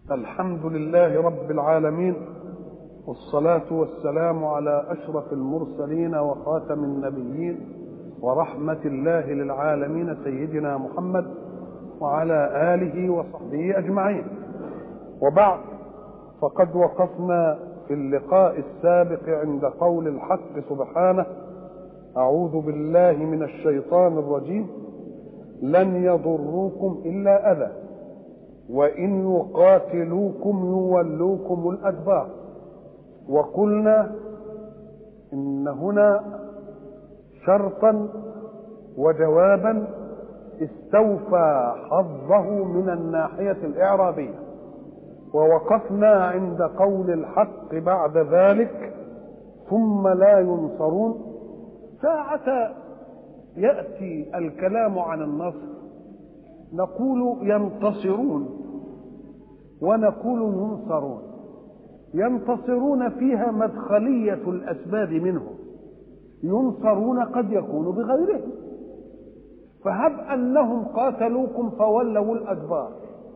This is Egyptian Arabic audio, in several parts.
الحمد لله رب العالمين والصلاة والسلام على أشرف المرسلين وخاتم النبيين ورحمة الله للعالمين سيدنا محمد وعلى آله وصحبه أجمعين وبعد فقد وقفنا في اللقاء السابق عند قول الحق سبحانه أعوذ بالله من الشيطان الرجيم لن يضروكم إلا أذى وإن يقاتلوكم يولوكم الأدبار وقلنا إن هنا شرطا وجوابا استوفى حظه من الناحية الإعرابية ووقفنا عند قول الحق بعد ذلك ثم لا ينصرون ساعة يأتي الكلام عن النصر نقول ينتصرون ونقول ينصرون ينتصرون فيها مدخلية الأسباب منهم ينصرون قد يكون بغيرهم فهب أنهم قاتلوكم فولوا الأدبار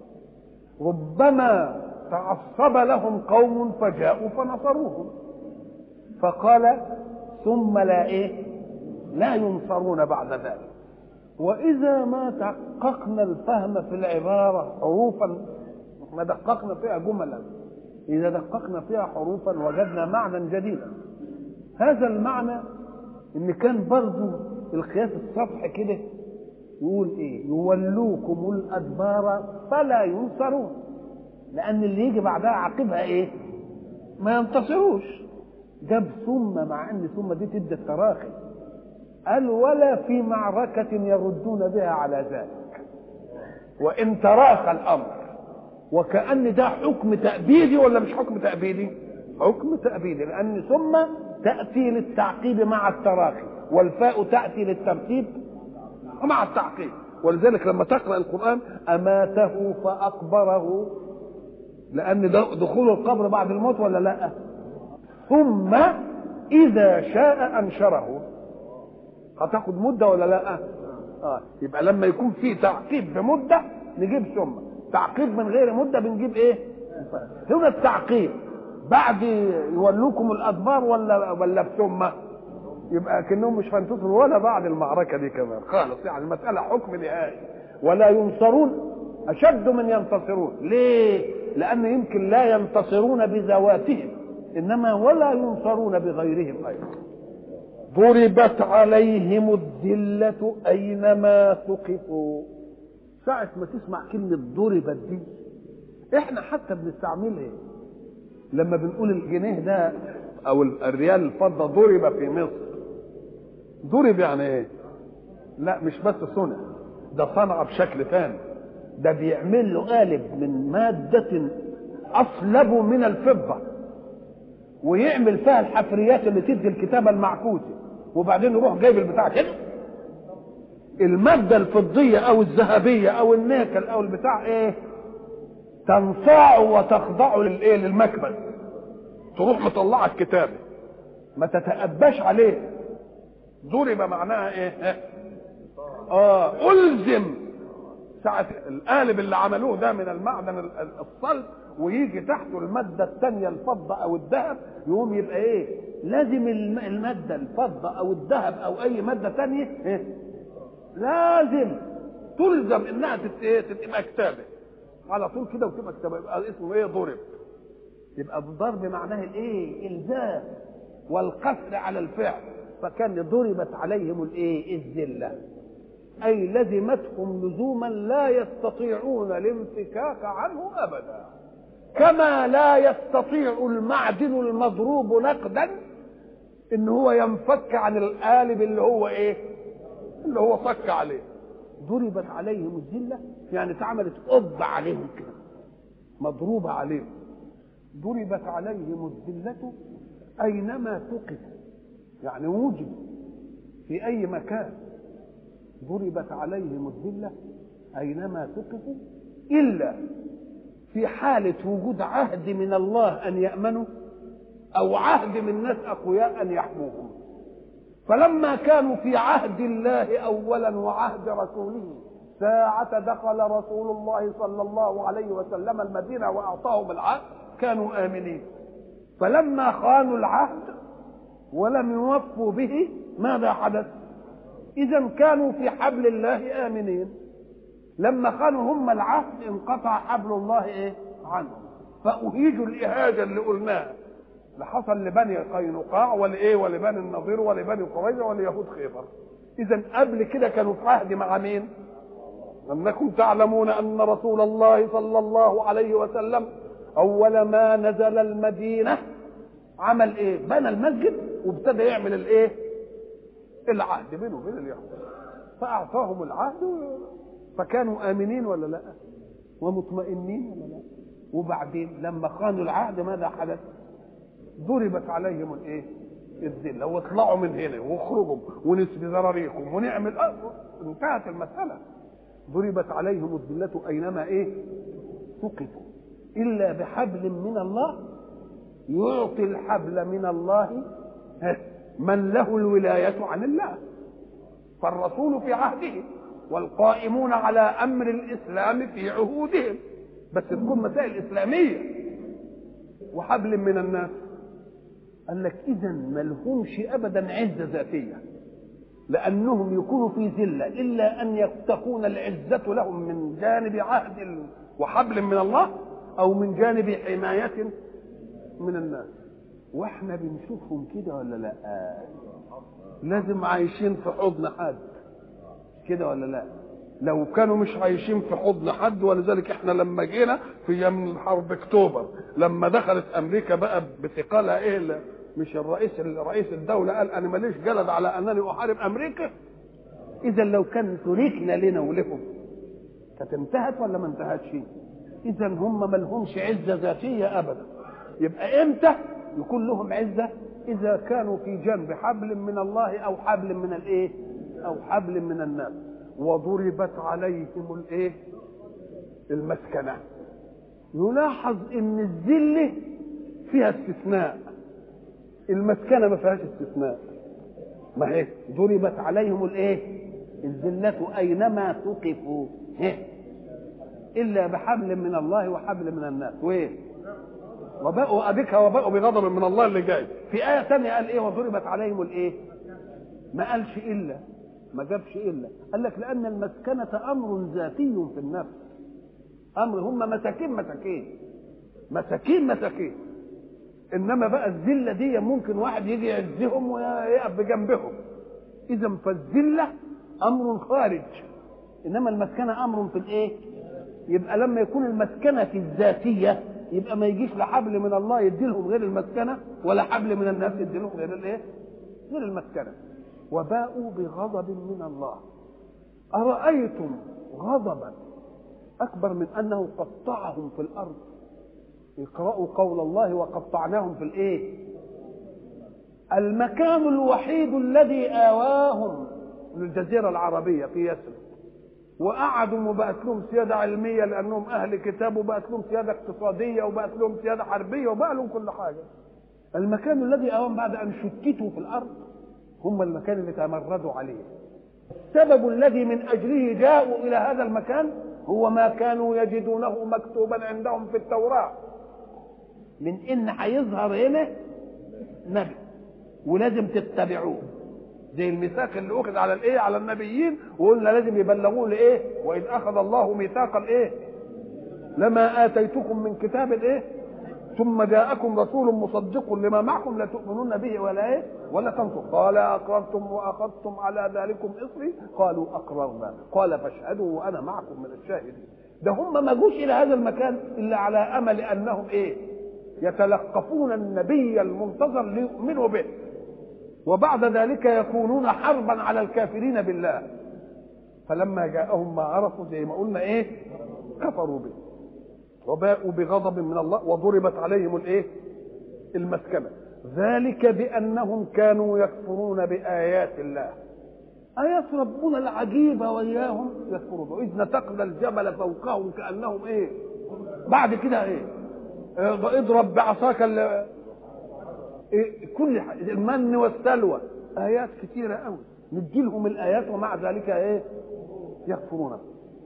ربما تعصب لهم قوم فجاءوا فنصروهم فقال ثم لا ايه لا ينصرون بعد ذلك واذا ما دققنا الفهم في العباره حروفا ما دققنا فيها جملا اذا دققنا فيها حروفا وجدنا معنى جديدا هذا المعنى ان كان برضو القياس السطحي كده يقول ايه يولوكم الادبار فلا ينصرون لان اللي يجي بعدها عاقبها ايه ما ينتصروش جاب ثم مع ان ثم دي تدي التراخي قال ولا في معركة يردون بها على ذلك وإن تراخى الأمر وكأن ده حكم تأبيدي ولا مش حكم تأبيدي حكم تأبيدي لأن ثم تأتي للتعقيب مع التراخي والفاء تأتي للترتيب مع التعقيب ولذلك لما تقرأ القرآن أماته فأقبره لأن دخول القبر بعد الموت ولا لا ثم إذا شاء أنشره هتاخد مدة ولا لا آه. يبقى لما يكون في تعقيب بمدة نجيب ثم تعقيب من غير مدة بنجيب ايه هنا التعقيب بعد يولوكم الأدبار ولا ولا بثم يبقى كأنهم مش هينتصروا ولا بعد المعركة دي كمان خالص يعني المسألة حكم نهائي ولا ينصرون أشد من ينتصرون ليه؟ لأن يمكن لا ينتصرون بذواتهم إنما ولا ينصرون بغيرهم أيضا ضربت عليهم الذلة أينما ثقفوا ساعة ما تسمع كلمة ضربت دي احنا حتى بنستعملها لما بنقول الجنيه ده او الريال الفضة ضرب في مصر ضرب يعني ايه لا مش بس صنع ده صنع بشكل ثاني ده بيعمل له قالب من مادة أصلب من الفضة ويعمل فيها الحفريات اللي تدي الكتابة المعكوسة وبعدين يروح جايب البتاع كده المادة الفضية أو الذهبية أو النيكل أو البتاع إيه تنصاع وتخضع للإيه للمكبس تروح مطلعة الكتابة ما تتأباش عليه ضرب معناها إيه آه ألزم ساعة القالب اللي عملوه ده من المعدن الصلب ويجي تحته المادة الثانية الفضة أو الذهب يقوم يبقى إيه؟ لازم المادة الفضة أو الذهب أو أي مادة ثانية إيه؟ لازم تلزم إنها تبقى كتابة على طول كده وتبقى كتابة يبقى اسمه إيه؟ ضرب يبقى الضرب معناه الإيه؟ إلزام والقصر على الفعل فكان ضربت عليهم الإيه؟ الذلة أي لزمتهم لزوما لا يستطيعون الانفكاك عنه أبدا كما لا يستطيع المعدن المضروب نقدا ان هو ينفك عن القالب اللي هو ايه اللي هو صك عليه ضربت عليهم الذله يعني اتعملت قبه عليهم كده مضروبه عليهم ضربت عليهم الذله اينما ثقفوا يعني وجد في اي مكان ضربت عليهم الذله اينما ثقفوا الا في حالة وجود عهد من الله أن يأمنوا أو عهد من ناس أقوياء أن يحموهم فلما كانوا في عهد الله أولا وعهد رسوله ساعة دخل رسول الله صلى الله عليه وسلم المدينة وأعطاهم العهد كانوا آمنين فلما خانوا العهد ولم يوفوا به ماذا حدث إذا كانوا في حبل الله آمنين لما خانوا هم العهد انقطع حبل الله إيه عنهم فأهيجوا الإهاجة اللي قلناها اللي حصل لبني قينقاع ولإيه ولبني النضير ولبني قريظة وليهود خيبر إذا قبل كده كانوا في عهد مع مين؟ أنكم تعلمون أن رسول الله صلى الله عليه وسلم أول ما نزل المدينة عمل إيه؟ بنى المسجد وابتدى يعمل الإيه؟ العهد بينه وبين اليهود فأعطاهم العهد فكانوا آمنين ولا لا؟ ومطمئنين ولا لا؟ وبعدين لما خانوا العهد ماذا حدث؟ ضربت عليهم الايه؟ الذله واطلعوا من هنا واخرجوا ونسبي ذراريكم ونعمل أه انتهت المساله ضربت عليهم الذله اينما ايه؟ ثقفوا الا بحبل من الله يعطي الحبل من الله من له الولايه عن الله فالرسول في عهده والقائمون على امر الاسلام في عهودهم بس تكون مسائل اسلاميه وحبل من الناس قال لك اذا ما لهمش ابدا عزه ذاتيه لانهم يكونوا في ذله الا ان تكون العزه لهم من جانب عهد وحبل من الله او من جانب حمايه من الناس واحنا بنشوفهم كده ولا لا لازم عايشين في حضن حد كده ولا لا لو كانوا مش عايشين في حضن حد ولذلك احنا لما جينا في يوم حرب اكتوبر لما دخلت امريكا بقى بثقلها ايه مش الرئيس رئيس الدوله قال انا ماليش جلد على انني احارب امريكا اذا لو كان تركنا لنا ولهم كانت انتهت ولا ما انتهتش اذا هم ما لهمش عزه ذاتيه ابدا يبقى امتى يكون لهم عزه اذا كانوا في جنب حبل من الله او حبل من الايه او حبل من الناس وضربت عليهم الايه المسكنه يلاحظ ان الذله فيها استثناء المسكنه ما فيهاش استثناء ما هي ضربت عليهم الايه الذله اينما ثقفوا الا بحبل من الله وحبل من الناس وايه وباءوا ابيك وباءوا بغضب من الله اللي جاي في ايه ثانيه قال ايه وضربت عليهم الايه ما قالش الا ما جابش الا قال لك لان المسكنه امر ذاتي في النفس امر هم مساكين مساكين مساكين مساكين انما بقى الذله دي ممكن واحد يجي يعزهم ويقف بجنبهم اذا فالذله امر خارج انما المسكنه امر في الايه يبقى لما يكون المسكنه في الذاتيه يبقى ما يجيش لا حبل من الله يدي لهم غير المسكنه ولا حبل من الناس يدي لهم غير الايه غير المسكنه وباءوا بغضب من الله أرأيتم غضبا أكبر من أنه قطعهم في الأرض اقرأوا قول الله وقطعناهم في الإيه المكان الوحيد الذي آواهم للجزيرة العربية في يثرب وقعدوا وبقت لهم سيادة علمية لأنهم أهل كتاب وبقت لهم سيادة اقتصادية وبقت لهم سيادة حربية وبقى لهم كل حاجة المكان الذي آواهم بعد أن شتتوا في الأرض هم المكان اللي تمردوا عليه السبب الذي من أجله جاءوا إلى هذا المكان هو ما كانوا يجدونه مكتوبا عندهم في التوراة من إن هيظهر هنا نبي ولازم تتبعوه زي الميثاق اللي أخذ على الإيه على النبيين وقلنا لازم يبلغوه لإيه وإذ أخذ الله ميثاق الإيه لما آتيتكم من كتاب الإيه ثم جاءكم رسول مصدق لما معكم لا تؤمنون به ولا ايه ولا تنصر قال اقررتم واخذتم على ذلكم اصري قالوا اقررنا قال فاشهدوا وانا معكم من الشاهدين ده هم ما جوش الى هذا المكان الا على امل انهم ايه يتلقفون النبي المنتظر ليؤمنوا به وبعد ذلك يكونون حربا على الكافرين بالله فلما جاءهم ما عرفوا زي ما قلنا ايه كفروا به وباءوا بغضب من الله وضربت عليهم الايه المسكنه ذلك بانهم كانوا يكفرون بايات الله ايات ربنا العجيبه وياهم يكفرون واذ نتقنا الجبل فوقهم كانهم ايه بعد كده ايه اضرب بعصاك إيه كل المن والسلوى ايات كثيره قوي ندي لهم الايات ومع ذلك ايه يكفرون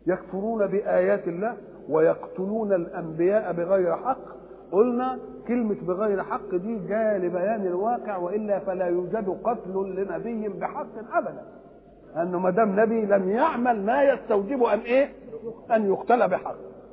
يكفرون بآيات الله ويقتلون الأنبياء بغير حق قلنا كلمة بغير حق دي جاية لبيان الواقع وإلا فلا يوجد قتل لنبي بحق أبدا لأنه ما دام نبي لم يعمل ما يستوجب أن إيه؟ أن يقتل بحق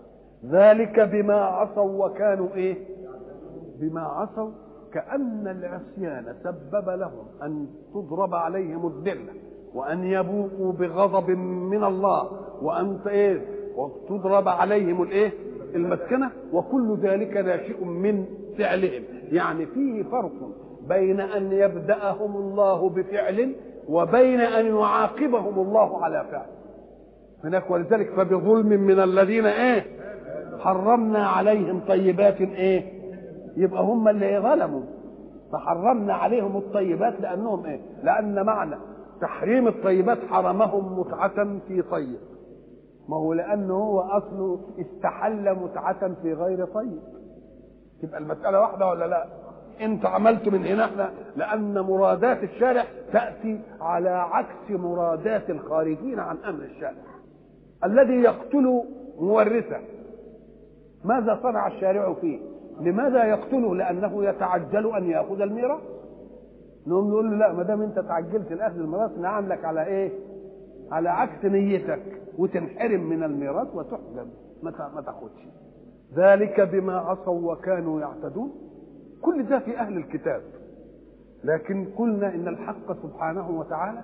ذلك بما عصوا وكانوا إيه؟ بما عصوا كأن العصيان سبب لهم أن تضرب عليهم الذلة وأن يبوءوا بغضب من الله وأن إيه؟ وتضرب عليهم الإيه؟ المسكنة وكل ذلك ناشئ من فعلهم يعني فيه فرق بين أن يبدأهم الله بفعل وبين أن يعاقبهم الله على فعل هناك ولذلك فبظلم من الذين ايه حرمنا عليهم طيبات ايه يبقى هم اللي ظلموا فحرمنا عليهم الطيبات لانهم ايه لان معنى تحريم الطيبات حرمهم متعة في طيب ما هو لانه هو اصله استحل متعة في غير طيب تبقى المسألة واحدة ولا لا انت عملت من هنا احنا لان مرادات الشارع تأتي على عكس مرادات الخارجين عن امر الشارع الذي يقتل مورثه ماذا صنع الشارع فيه لماذا يقتله لانه يتعجل ان ياخذ الميراث نقوم نقول له لا ما دام انت تعجلت لاخذ الميراث نعاملك على ايه على عكس نيتك وتنحرم من الميراث وتحجب ما ما تاخدش ذلك بما عصوا وكانوا يعتدون كل ده في اهل الكتاب لكن قلنا ان الحق سبحانه وتعالى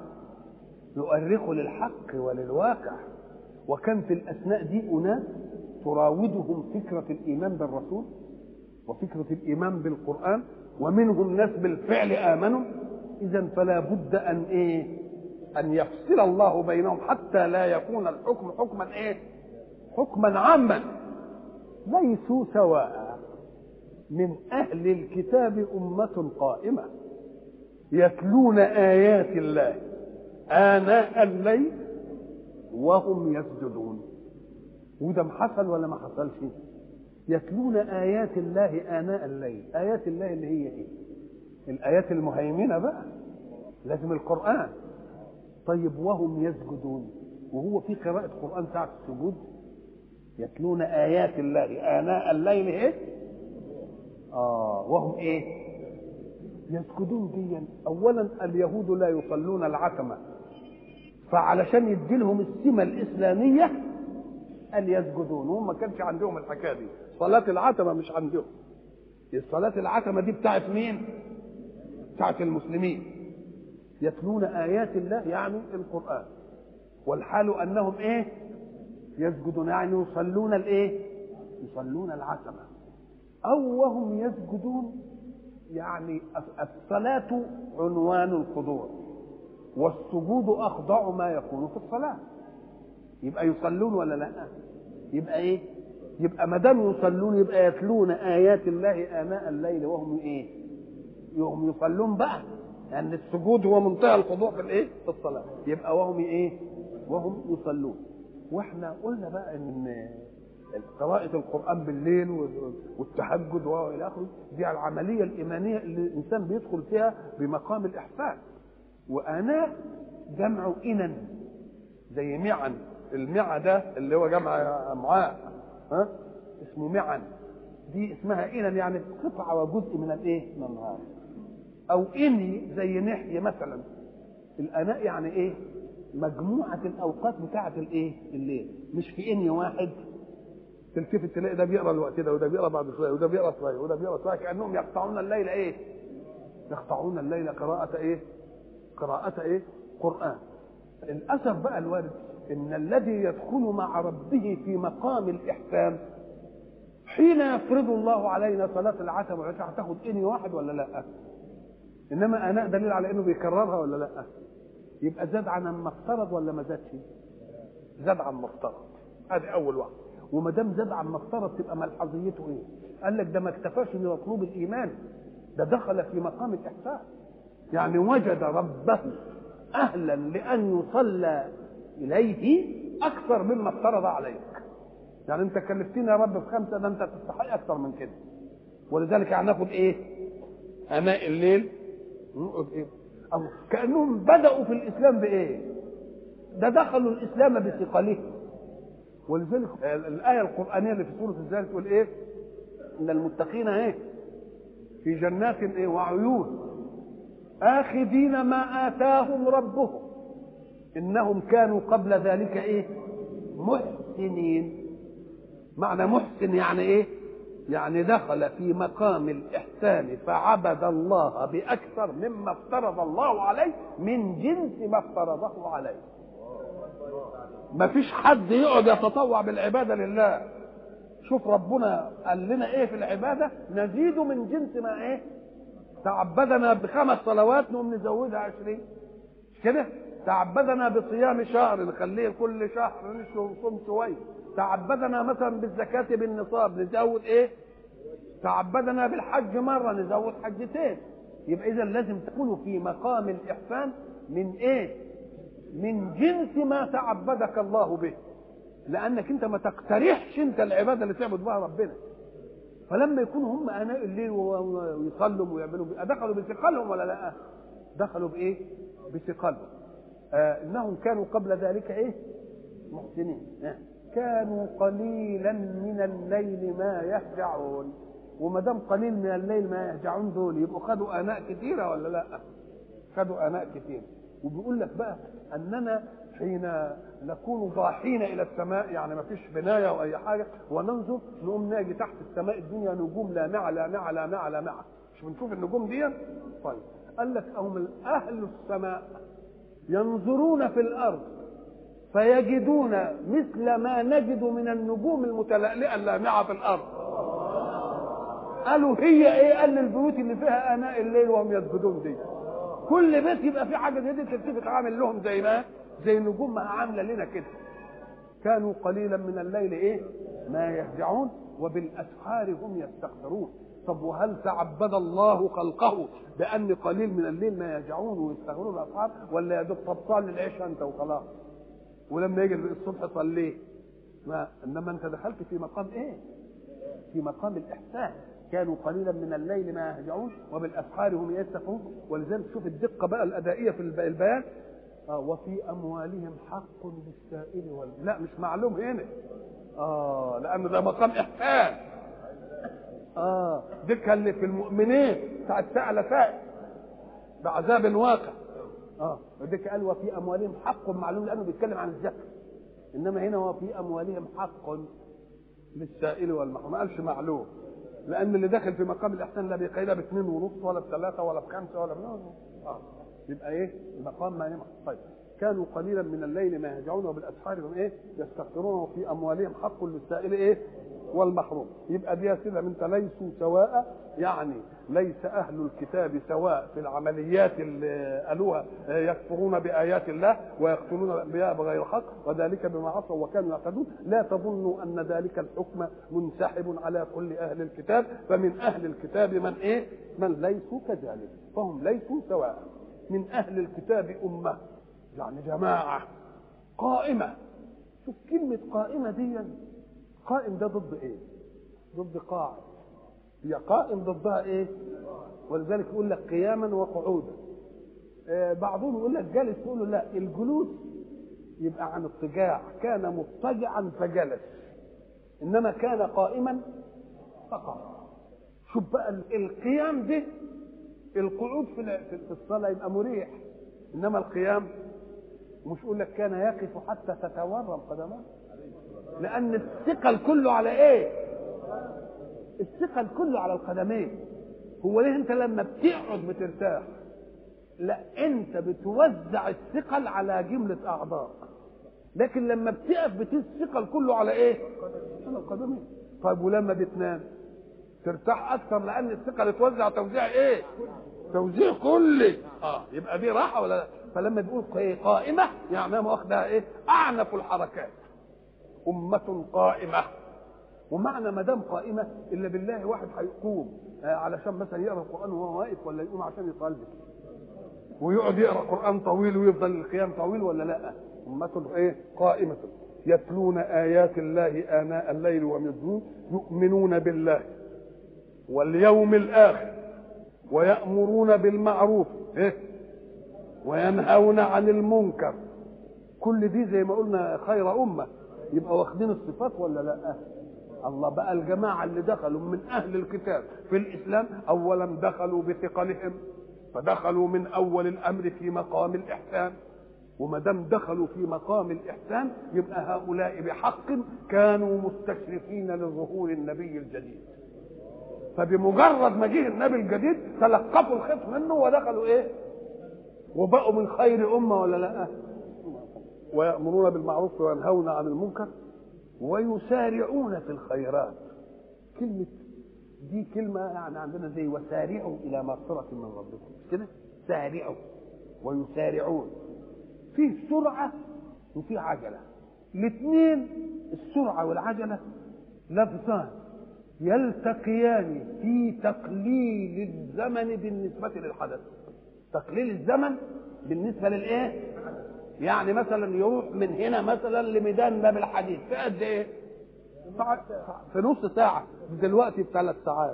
يؤرخ للحق وللواقع وكان في الاثناء دي اناس تراودهم فكره الايمان بالرسول وفكره الايمان بالقران ومنهم ناس بالفعل امنوا اذا فلا بد ان ايه ان يفصل الله بينهم حتى لا يكون الحكم حكما ايه حكما عاما ليسوا سواء من اهل الكتاب امه قائمه يتلون ايات الله اناء الليل وهم يسجدون وده حصل ولا ما حصلش يتلون ايات الله اناء الليل ايات الله اللي هي ايه الايات المهيمنه بقى لازم القران طيب وهم يسجدون وهو في قراءة قرآن ساعة السجود يتلون آيات الله آناء الليل إيه؟ آه وهم إيه؟ يسجدون ديا أولا اليهود لا يصلون العتمة فعلشان يدي لهم السمة الإسلامية قال يسجدون وهم ما كانش عندهم الحكاية دي صلاة العتمة مش عندهم الصلاة العتمة دي بتاعت مين؟ بتاعت المسلمين يتلون آيات الله يعني القرآن والحال أنهم إيه يسجدون يعني يصلون الإيه يصلون العتمة أو وهم يسجدون يعني الصلاة عنوان الخضوع والسجود أخضع ما يكون في الصلاة يبقى يصلون ولا لا يبقى إيه يبقى ما دام يصلون يبقى يتلون آيات الله آناء الليل وهم إيه هم يصلون بقى لان يعني السجود هو منتهى الخضوع في الايه؟ في الصلاه، يبقى وهم ايه؟ وهم يصلون. واحنا قلنا بقى ان قراءة القرآن بالليل والتهجد والى اخره دي العملية الإيمانية اللي الإنسان بيدخل فيها بمقام الإحسان. وآناء جمع إنن زي معن، المعى ده اللي هو جمع أمعاء ها؟ اسمه معن. دي اسمها إنن يعني قطعة وجزء من الإيه؟ من النهار. او اني زي نحية مثلا الاناء يعني ايه مجموعة الاوقات بتاعة الايه الليل مش في اني واحد تلتفت تلاقي ده بيقرا الوقت ده وده بيقرا بعد شويه وده بيقرا شويه وده بيقرا شويه كانهم يقطعون الليل ايه يقطعون الليل قراءة ايه قراءة ايه قرآن الاثر بقى الوارد ان الذي يدخل مع ربه في مقام الاحسان حين يفرض الله علينا صلاة العتمة هتاخد اني واحد ولا لا؟ انما اناء دليل على انه بيكررها ولا لا يبقى زاد عن ما افترض ولا ما زادش زاد عن ما افترض ادي اول واحد وما دام زاد عن ما افترض تبقى ملحظيته ايه قال لك ده ما اكتفاش انه مطلوب الايمان ده دخل في مقام الاحسان يعني وجد ربه اهلا لان يصلى اليه اكثر مما افترض عليك يعني انت كلفتني يا رب بخمسه ده انت تستحق اكثر من كده ولذلك هناخد ايه اناء الليل نقعد ايه أو كانهم بداوا في الاسلام بايه ده دخلوا الاسلام بثقله ولذلك الايه القرانيه اللي في سوره الزال تقول ايه ان المتقين ايه في جنات ايه وعيون اخذين ما اتاهم ربهم انهم كانوا قبل ذلك ايه محسنين معنى محسن يعني ايه يعني دخل في مقام الإحسان فعبد الله بأكثر مما افترض الله عليه من جنس ما افترضه عليه ما فيش حد يقعد يتطوع بالعبادة لله شوف ربنا قال لنا ايه في العبادة نزيد من جنس ما ايه تعبدنا بخمس صلوات نقوم نزودها عشرين مش كده تعبدنا بصيام شهر نخليه كل شهر نصوم شويه تعبدنا مثلا بالزكاة بالنصاب نزود ايه تعبدنا بالحج مرة نزود حجتين يبقى إذا لازم تكونوا في مقام الإحسان من إيه؟ من جنس ما تعبدك الله به لأنك أنت ما تقترحش أنت العبادة اللي تعبد بها ربنا فلما يكونوا هم آناء الليل ويصلوا ويعملوا دخلوا بثقلهم ولا لا؟ دخلوا بإيه؟ بثقلهم آه إنهم كانوا قبل ذلك إيه؟ محسنين آه. كانوا قليلا من الليل ما يهجعون وما دام قليل من الليل ما يهجعون دول يبقوا خدوا اناء كثيره ولا لا؟ خدوا اناء كثيره وبيقول لك بقى اننا حين نكون ضاحين الى السماء يعني ما فيش بنايه او اي حاجه وننظر نقوم ناجي تحت السماء الدنيا نجوم لامعه لامعه لامعه لامعه مش بنشوف النجوم دي؟ طيب قال لك هم اهل السماء ينظرون في الارض فيجدون مثل ما نجد من النجوم المتلألئة اللامعة في الأرض قالوا هي ايه قال البيوت اللي فيها اناء الليل وهم يسجدون دي كل بيت يبقى في حاجه زي دي تلتفت عامل لهم زي ما زي النجوم ما عامله لنا كده كانوا قليلا من الليل ايه ما يهجعون وبالاسحار هم يستغفرون طب وهل تعبد الله خلقه بان قليل من الليل ما يهجعون ويستغفرون الاسحار ولا يا دوب طب صلي العشاء انت وخلاص ولما يجي الصبح صليه ما انما انت دخلت في مقام ايه في مقام الاحسان كانوا قليلا من الليل ما يهجعون وبالاسحار هم يستغفرون ولذلك شوف الدقه بقى الادائيه في البيان آه وفي اموالهم حق للسائل وال لا مش معلوم هنا اه لان ده مقام احسان اه دي اللي في المؤمنين ساعة سأل سائل بعذاب واقع اه وديك قال وفي اموالهم حق معلوم لانه بيتكلم عن الزكاه انما هنا وفي اموالهم حق للسائل والمحروم ما قالش معلوم لان اللي داخل في مقام الاحسان لا بيقيدها باثنين ونص ولا بثلاثه ولا بخمسه ولا بنص اه يبقى ايه المقام ما ينفع طيب كانوا قليلا من الليل ما يهجعون وبالاسحار هم ايه يستغفرون وفي اموالهم حق للسائل ايه والمحروم يبقى دي سيدة انت ليسوا سواء يعني ليس اهل الكتاب سواء في العمليات اللي قالوها يكفرون بايات الله ويقتلون الانبياء بغير حق وذلك بما عصوا وكانوا يعتدون لا تظنوا ان ذلك الحكم منسحب على كل اهل الكتاب فمن اهل الكتاب من ايه من ليسوا كذلك فهم ليسوا سواء من اهل الكتاب امه يعني جماعه قائمه شوف كلمه قائمه دي قائم ده ضد ايه ضد قاعد هي قائم ضدها ايه ولذلك يقول لك قياما وقعودا آه بعضهم يقول لك جالس يقول له لا الجلوس يبقى عن اضطجاع كان مضطجعا فجلس انما كان قائما فقط شوف بقى القيام ده القعود في في الصلاه يبقى مريح انما القيام مش يقول لك كان يقف حتى تتورم قدماه لان الثقل كله على ايه الثقل كله على القدمين هو ليه انت لما بتقعد بترتاح لا انت بتوزع الثقل على جملة اعضاء لكن لما بتقف بتقيس الثقل كله على ايه على القدمين طيب ولما بتنام ترتاح اكثر لان الثقل اتوزع توزيع ايه توزيع كلي اه يبقى دي راحه ولا لا فلما بيقول قائمه يعني ما واخدها ايه اعنف الحركات أمة قائمة ومعنى ما دام قائمة إلا بالله واحد هيقوم آه علشان مثلا يقرأ القرآن وهو واقف ولا يقوم عشان يصلي ويقعد يقرأ قرآن طويل ويفضل القيام طويل ولا لا أمة إيه قائمة يتلون آيات الله آناء الليل وهم يؤمنون بالله واليوم الآخر ويأمرون بالمعروف إيه وينهون عن المنكر كل دي زي ما قلنا خير أمة يبقى واخدين الصفات ولا لا الله بقى الجماعة اللي دخلوا من أهل الكتاب في الإسلام أولا دخلوا بثقلهم فدخلوا من أول الأمر في مقام الإحسان وما دام دخلوا في مقام الإحسان يبقى هؤلاء بحق كانوا مستشرفين لظهور النبي الجديد فبمجرد ما جه النبي الجديد تلقفوا الخيط منه ودخلوا ايه وبقوا من خير امه ولا لا ويامرون بالمعروف وينهون عن المنكر ويسارعون في الخيرات كلمه دي كلمه يعني عندنا زي وسارعوا الى مغفره من ربكم كده سارعوا ويسارعون فيه سرعه وفيه عجله الاثنين السرعه والعجله لفظان يلتقيان في تقليل الزمن بالنسبة للحدث تقليل الزمن بالنسبة للإيه؟ يعني مثلا يروح من هنا مثلا لميدان باب الحديد في قد إيه؟ في نص ساعة دلوقتي في ثلاث ساعات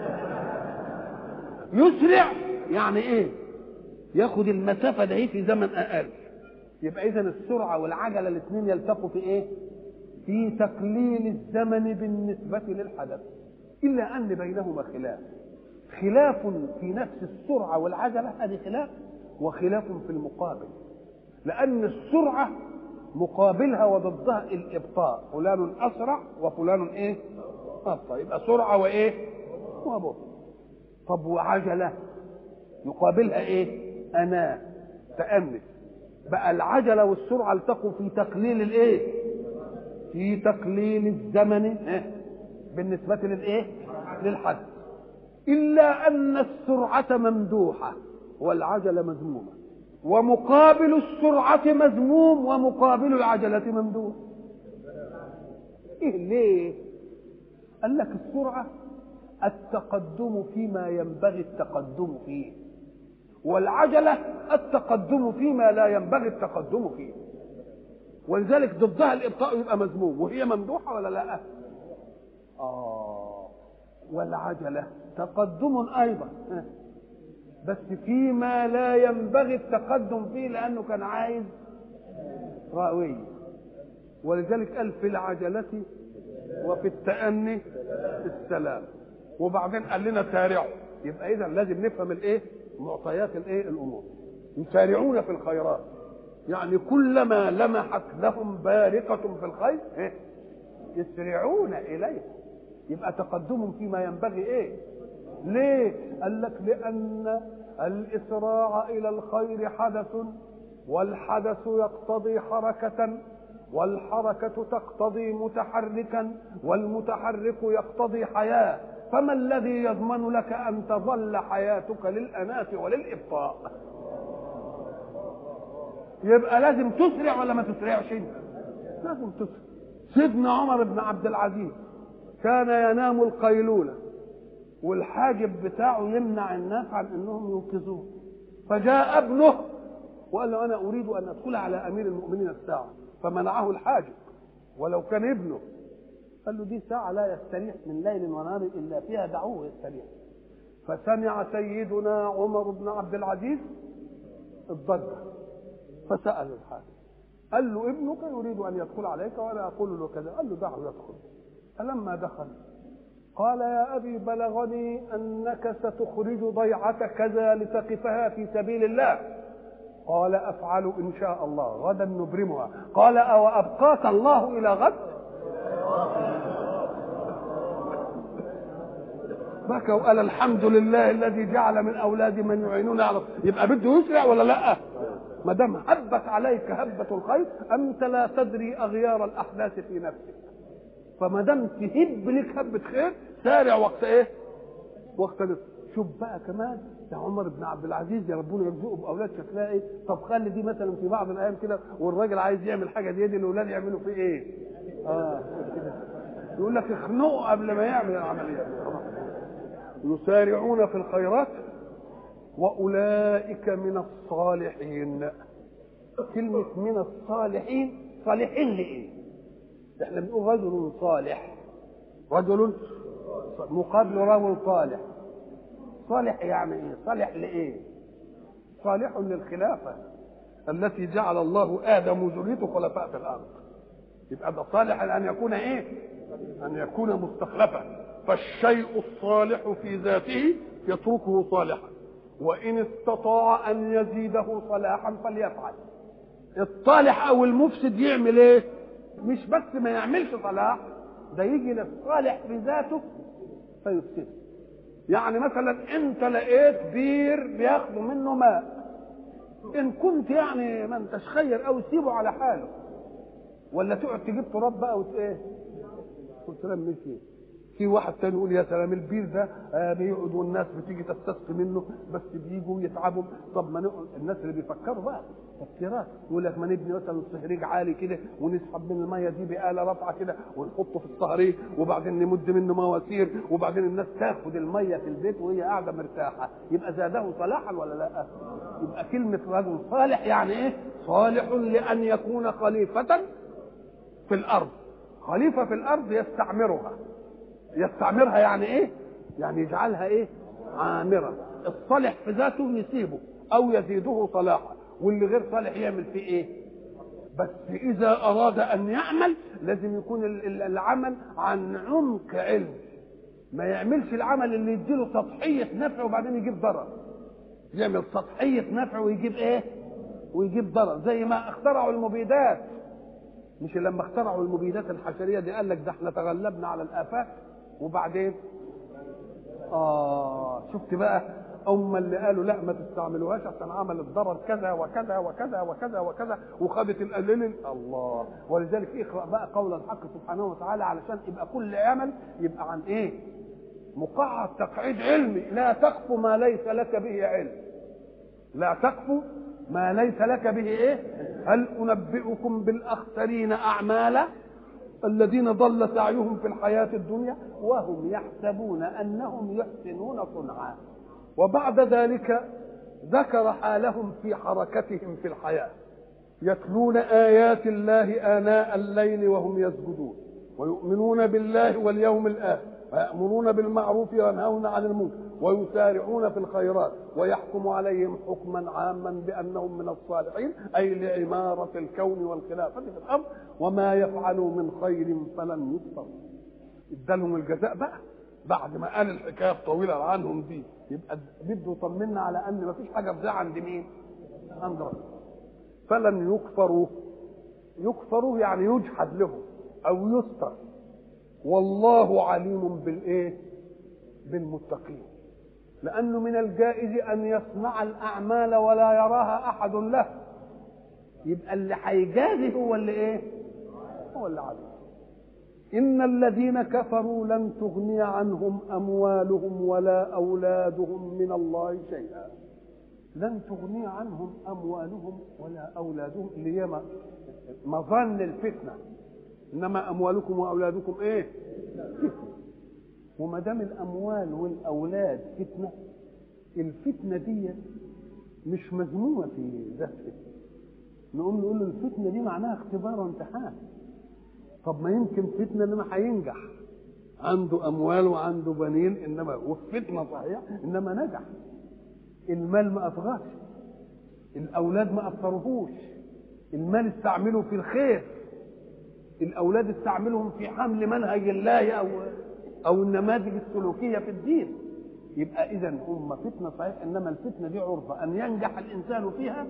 يسرع يعني إيه؟ ياخد المسافة ده في زمن أقل يبقى إذا السرعة والعجلة الاثنين يلتقوا في إيه؟ في تقليل الزمن بالنسبة للحدث إلا أن بينهما خلاف خلاف في نفس السرعة والعجلة هذه خلاف وخلاف في المقابل لأن السرعة مقابلها وضدها الإبطاء فلان أسرع وفلان إيه أبطأ يبقى سرعة وإيه وبطء طب وعجلة يقابلها إيه أنا تأنس بقى العجلة والسرعة التقوا في تقليل الإيه في تقليل الزمن بالنسبة للإيه؟ للحد إلا أن السرعة ممدوحة والعجلة مذمومة ومقابل السرعة مذموم ومقابل العجلة ممدوح إيه ليه؟ قال لك السرعة التقدم فيما ينبغي التقدم فيه والعجلة التقدم فيما لا ينبغي التقدم فيه ولذلك ضدها الابطاء يبقى مذموم وهي ممدوحه ولا لا اه والعجله تقدم ايضا بس فيما لا ينبغي التقدم فيه لانه كان عايز راوي ولذلك قال في العجله وفي التأني السلام وبعدين قال لنا سارعوا يبقى اذا لازم نفهم الايه معطيات الايه الامور يسارعون في الخيرات يعني كلما لمحت لهم بارقة في الخير إيه؟ يسرعون إليه يبقى تقدمهم فيما ينبغي إيه ليه قال لك لأن الإسراع إلى الخير حدث والحدث يقتضي حركة والحركة تقتضي متحركا والمتحرك يقتضي حياة فما الذي يضمن لك أن تظل حياتك للأناة وللإبطاء يبقى لازم تسرع ولا ما تسرعش لازم تسرع سيدنا عمر بن عبد العزيز كان ينام القيلولة والحاجب بتاعه يمنع الناس عن انهم يوقظوه فجاء ابنه وقال له انا اريد ان ادخل على امير المؤمنين الساعه فمنعه الحاجب ولو كان ابنه قال له دي ساعه لا يستريح من ليل ونهار الا فيها دعوه يستريح فسمع سيدنا عمر بن عبد العزيز الضجه فسأل الحاكم قال له ابنك يريد أن يدخل عليك وأنا أقول له كذا قال له دعه يدخل فلما دخل قال يا أبي بلغني أنك ستخرج ضيعة كذا لتقفها في سبيل الله قال أفعل إن شاء الله غدا نبرمها قال أو أبقاك الله إلى غد بكى وقال الحمد لله الذي جعل من أولادي من يعينون على يبقى بده يسرع ولا لأ ما دام هبت عليك هبة الخير أنت لا تدري أغيار الأحداث في نفسك فما دام تهب لك هبة خير سارع وقت إيه؟ وقت نصف شوف بقى كمان يا عمر بن عبد العزيز يا ربنا يرزقه باولاد شكلها ايه طب خلي دي مثلا في بعض الايام كده والراجل عايز يعمل حاجه دي, دي الاولاد يعملوا فيه ايه اه كده يقول لك اخنقه قبل ما يعمل العمليه يسارعون في الخيرات واولئك من الصالحين كلمه من الصالحين صالحين لايه احنا بنقول رجل صالح رجل مقابل رجل صالح صالح يعني ايه صالح لايه صالح للخلافه التي جعل الله ادم وذريته خلفاء في الارض يبقى ده صالح ان يكون ايه ان يكون مستخلفا فالشيء الصالح في ذاته يتركه صالحا وان استطاع ان يزيده صلاحا فليفعل الصالح او المفسد يعمل ايه مش بس ما يعملش صلاح ده يجي للصالح في ذاته فيفسده يعني مثلا انت لقيت بير بياخدوا منه ماء ان كنت يعني ما انتش خير او سيبه على حاله ولا تقعد تجيب تراب بقى وت ايه قلت له مشي في واحد تاني يقول يا سلام البير ده آه بيقعد والناس بتيجي تستسقي منه بس بيجوا يتعبوا طب ما نقعد الناس اللي بيفكروا بقى تفكيرات يقول لك ما نبني مثلا صهريج عالي كده ونسحب من الميه دي بآلة رافعه كده ونحطه في الصهريج وبعدين نمد منه مواسير وبعدين الناس تاخد الميه في البيت وهي قاعده مرتاحه يبقى زاده صلاحا ولا لا؟ يبقى كلمه رجل صالح يعني ايه؟ صالح لان يكون خليفه في الارض خليفه في الارض يستعمرها يستعمرها يعني ايه يعني يجعلها ايه عامره الصالح في ذاته يسيبه او يزيده صلاحا واللي غير صالح يعمل فيه ايه بس اذا اراد ان يعمل لازم يكون العمل عن عمق علم ما يعملش العمل اللي يديله سطحيه نفع وبعدين يجيب ضرر يعمل سطحيه نفع ويجيب ايه ويجيب ضرر زي ما اخترعوا المبيدات مش لما اخترعوا المبيدات الحشريه دي قال لك ده احنا تغلبنا على الافات وبعدين اه شفت بقى هم اللي قالوا لا ما تستعملوهاش عشان عملت ضرر كذا وكذا وكذا وكذا وكذا وخدت القليل الله ولذلك اقرا بقى قول الحق سبحانه وتعالى علشان يبقى كل عمل يبقى عن ايه؟ مقعد تقعيد علمي لا تقف ما ليس لك به علم لا تقف ما ليس لك به ايه؟ هل انبئكم بالاخسرين اعمالا الذين ضل سعيهم في الحياة الدنيا وهم يحسبون أنهم يحسنون صنعا وبعد ذلك ذكر حالهم في حركتهم في الحياة يتلون آيات الله آناء الليل وهم يسجدون ويؤمنون بالله واليوم الآخر ويأمرون بالمعروف وينهون عن المنكر ويسارعون في الخيرات ويحكم عليهم حكما عاما بأنهم من الصالحين أي لعمارة الكون والخلافة في الأمر وما يفعلوا من خير فلن يكفروا ادالهم الجزاء بقى بعد ما قال الحكايه الطويله عنهم دي يبقى بده يطمنا على ان ما فيش حاجه بتضيع عند مين؟ عند ربنا فلن يكفروا يكفروا يعني يجحد لهم او يستر والله عليم بالايه؟ بالمتقين لانه من الجائز ان يصنع الاعمال ولا يراها احد له يبقى اللي هيجازي هو اللي ايه؟ هو اللي عليه إن الذين كفروا لن تغني عنهم أموالهم ولا أولادهم من الله شيئا لن تغني عنهم أموالهم ولا أولادهم اللي هي مظن الفتنة إنما أموالكم وأولادكم إيه؟ فتنة وما دام الأموال والأولاد فتنة الفتنة دي مش مذمومة في ذاتها نقوم نقول له الفتنة دي معناها اختبار وامتحان طب ما يمكن فتنة انما هينجح عنده اموال وعنده بنين انما والفتنة صحيح انما نجح المال ما افغاش الاولاد ما اثروهوش المال استعمله في الخير الاولاد استعملهم في حمل منهج الله او او النماذج السلوكيه في الدين يبقى اذا هم فتنه صحيح انما الفتنه دي عرضه ان ينجح الانسان فيها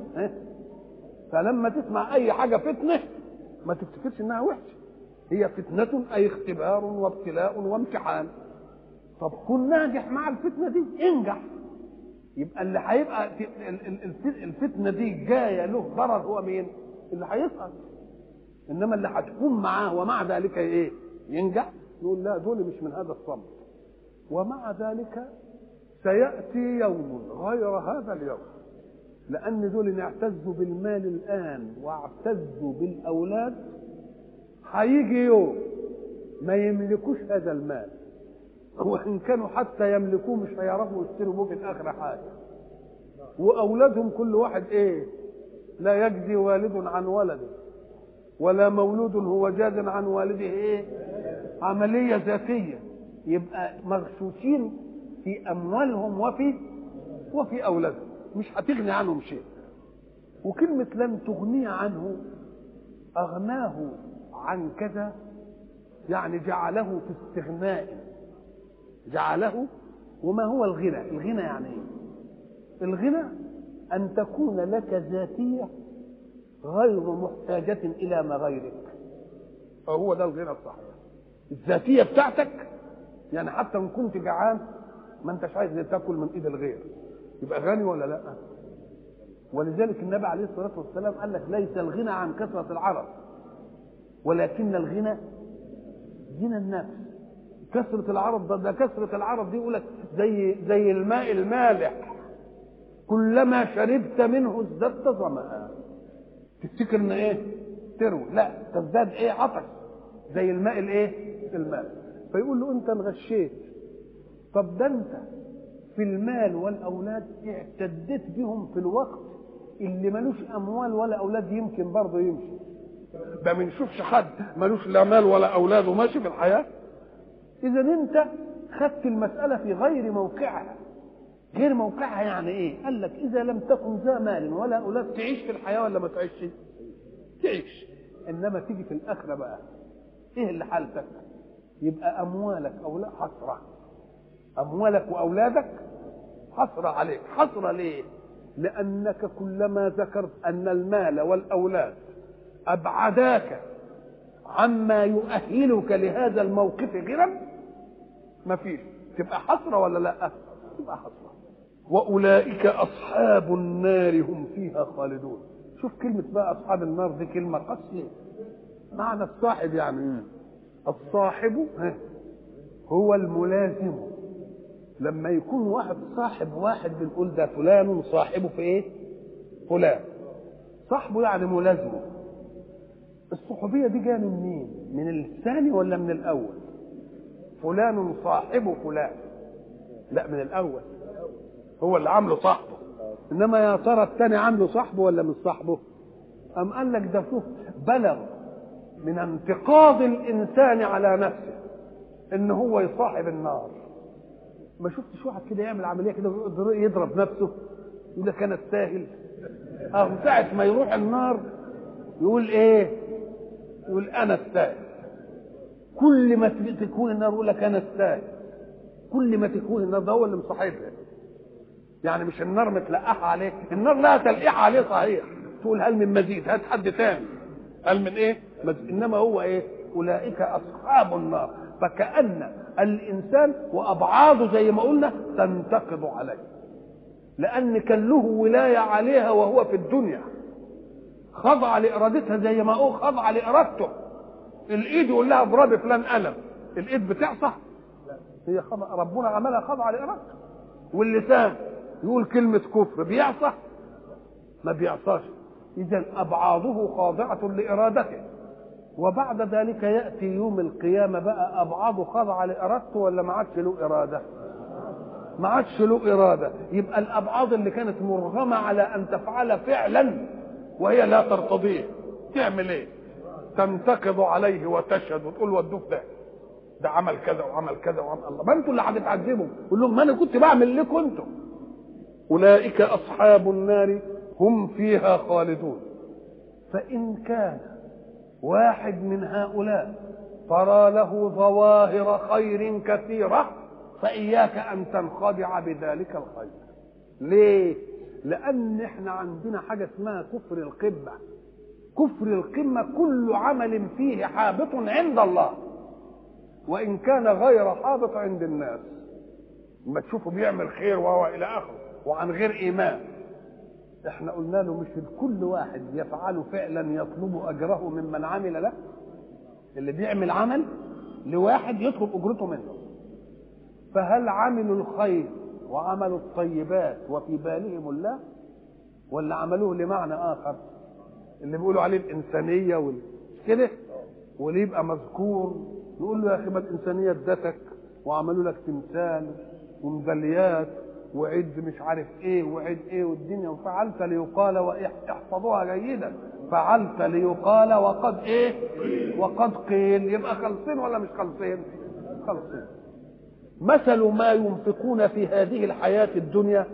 فلما تسمع اي حاجه فتنه ما تفتكرش انها وحشه هي فتنة أي اختبار وابتلاء وامتحان طب كن ناجح مع الفتنة دي انجح يبقى اللي هيبقى الفتنة دي جاية له ضرر هو مين؟ اللي هيسقط إنما اللي هتكون معاه ومع ذلك إيه؟ ينجح نقول لا دول مش من هذا الصمت ومع ذلك سيأتي يوم غير هذا اليوم لأن دول اعتزوا بالمال الآن واعتزوا بالأولاد هيجي يوم ما يملكوش هذا المال وان كانوا حتى يملكوه مش هيعرفوا يشتروا به في الاخره حاجه واولادهم كل واحد ايه لا يجزي والد عن ولده ولا مولود هو جاز عن والده ايه عمليه ذاتيه يبقى مغشوشين في اموالهم وفي وفي اولادهم مش هتغني عنهم شيء وكلمه لن تغني عنه اغناه عن كذا يعني جعله في استغناء جعله وما هو الغنى الغنى يعني ايه الغنى ان تكون لك ذاتيه غير محتاجة إلى ما غيرك فهو ده الغنى الصحيح الذاتية بتاعتك يعني حتى إن كنت جعان ما أنتش عايز تاكل من إيد الغير يبقى غني ولا لا ولذلك النبي عليه الصلاة والسلام قال لك ليس الغنى عن كثرة العرب ولكن الغنى غنى النفس كثرة العرب ده, ده كثرة العرب دي يقول لك زي زي الماء المالح كلما شربت منه ازددت ظمأ تفتكر ان ايه تروي لا تزداد ايه عطش زي الماء الايه الماء فيقول له انت انغشيت طب ده انت في المال والاولاد اعتديت بهم في الوقت اللي ملوش اموال ولا اولاد يمكن برضه يمشي ما بنشوفش حد ملوش لا مال ولا اولاد وماشي في الحياه اذا انت خدت المساله في غير موقعها غير موقعها يعني ايه قال لك اذا لم تكن ذا مال ولا اولاد تعيش في الحياه ولا ما تعيش تعيش انما تيجي في الاخره بقى ايه اللي حالتك يبقى اموالك او لا حسره اموالك واولادك حسره عليك حسره ليه لانك كلما ذكرت ان المال والاولاد ابعداك عما يؤهلك لهذا الموقف غنى مفيش تبقى حسره ولا لا تبقى حسره واولئك اصحاب النار هم فيها خالدون شوف كلمه بقى اصحاب النار دي كلمه قاسيه معنى الصاحب يعني الصاحب هو الملازم لما يكون واحد صاحب واحد بنقول ده فلان صاحبه في ايه فلان صاحبه يعني ملازمه الصحوبيه دي جايه من مين من الثاني ولا من الاول فلان صاحب فلان لا من الاول هو اللي عامله صاحبه انما يا ترى الثاني عامله صاحبه ولا مش صاحبه ام قال لك ده شوف بلغ من انتقاض الانسان على نفسه ان هو يصاحب النار ما شفتش واحد كده يعمل عمليه كده يضرب نفسه يقول لك انا استاهل اهو ساعه ما يروح النار يقول ايه يقول انا استاهل كل ما تكون النار يقول لك انا استاهل كل ما تكون النار ده هو اللي مصاحبها يعني مش النار متلقحه عليه النار لا تلقيح عليه صحيح تقول هل من مزيد هات حد تاني هل من ايه مزيد. انما هو ايه اولئك اصحاب النار فكان الانسان وابعاضه زي ما قلنا تنتقض عليه لان كان له ولايه عليها وهو في الدنيا خضع لارادتها زي ما هو خضع لارادته الايد يقول لها اضربي فلان قلم الايد بتعصى هي خضع ربنا عملها خضع لارادته واللسان يقول كلمة كفر بيعصى ما بيعصاش إذا أبعاضه خاضعة لإرادته وبعد ذلك يأتي يوم القيامة بقى أبعاضه خاضعة لإرادته ولا ما عادش له إرادة ما عادش له إرادة يبقى الأبعاض اللي كانت مرغمة على أن تفعل فعلا وهي لا ترتضيه تعمل إيه تنتقض عليه وتشهد وتقول ودوك ده ده عمل كذا وعمل كذا وعمل الله ما انتوا اللي هتتعذبوا قول لهم ما انا كنت بعمل لكم انتم اولئك اصحاب النار هم فيها خالدون فان كان واحد من هؤلاء ترى له ظواهر خير كثيره فاياك ان تنخدع بذلك الخير ليه لان احنا عندنا حاجه اسمها كفر القمه كفر القمه كل عمل فيه حابط عند الله وان كان غير حابط عند الناس لما تشوفه بيعمل خير وهو الى اخره وعن غير ايمان احنا قلنا له مش كل واحد يفعل فعلا يطلب اجره ممن عمل له اللي بيعمل عمل لواحد يطلب اجرته منه فهل عملوا الخير وعملوا الطيبات وفي بالهم الله ولا عملوه لمعنى اخر اللي بيقولوا عليه الانسانيه وال... كده واللي يبقى مذكور نقول له يا اخي ما الانسانيه ادتك وعملوا لك تمثال وميداليات وعد مش عارف ايه وعد ايه والدنيا وفعلت ليقال واحفظوها جيدا فعلت ليقال وقد ايه وقد قيل يبقى خلصين ولا مش خلصين خلصين مثل ما ينفقون في هذه الحياة الدنيا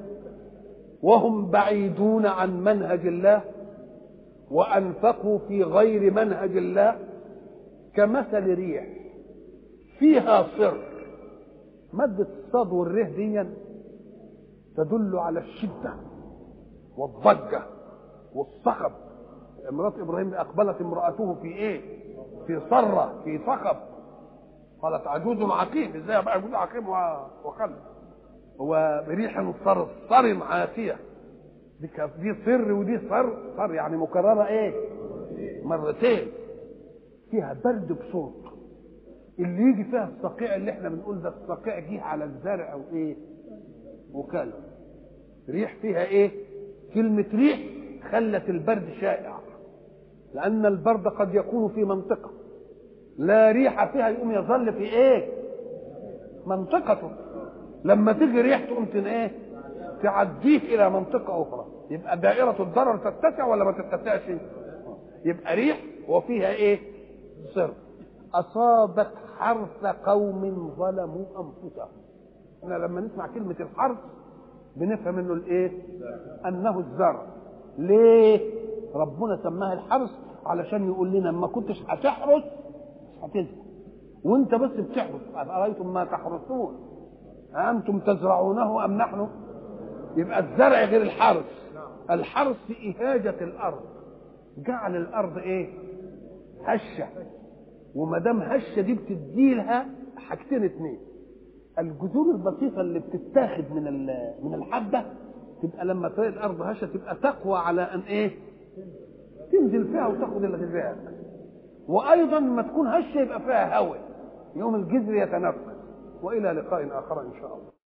وهم بعيدون عن منهج الله وأنفقوا في غير منهج الله كمثل ريح فيها صر مادة الصاد والره دي تدل على الشدة والضجة والصخب امرأة إبراهيم أقبلت امرأته في إيه؟ في صرة في صخب قالت عجوز عقيم ازاي ابقى عجوز عقيم وخلف وريح صرصر عاتيه دي دي صر ودي صر صر يعني مكرره ايه مرتين فيها برد بصوت اللي يجي فيها الصقيع اللي احنا بنقول ده الصقيع جه على الزرع او ايه وكل ريح فيها ايه كلمة ريح خلت البرد شائع لأن البرد قد يكون في منطقة لا ريح فيها يقوم يظل في ايه منطقته لما تيجي ريح تقوم ايه تعديه الى منطقه اخرى يبقى دائره الضرر تتسع ولا ما تتسعش يبقى ريح وفيها ايه صر اصابت حرث قوم ظلموا انفسهم احنا لما نسمع كلمه الحرث بنفهم انه الايه انه الزرع ليه ربنا سماها الحرث علشان يقول لنا ما كنتش هتحرث هتزرع وانت بس بتحرث أرأيتم ما تحرثون أنتم تزرعونه أم نحن يبقى الزرع غير الحرث الحرث إهاجة الأرض جعل الأرض إيه هشة وما دام هشة دي بتدي لها حاجتين اتنين الجذور البسيطة اللي بتتاخد من من الحبة تبقى لما تلاقي الأرض هشة تبقى تقوى على أن إيه تنزل فيها وتاخد الغذاء وايضا ما تكون هشه يبقى فيها هواء يوم الجذر يتنفس والى لقاء اخر ان شاء الله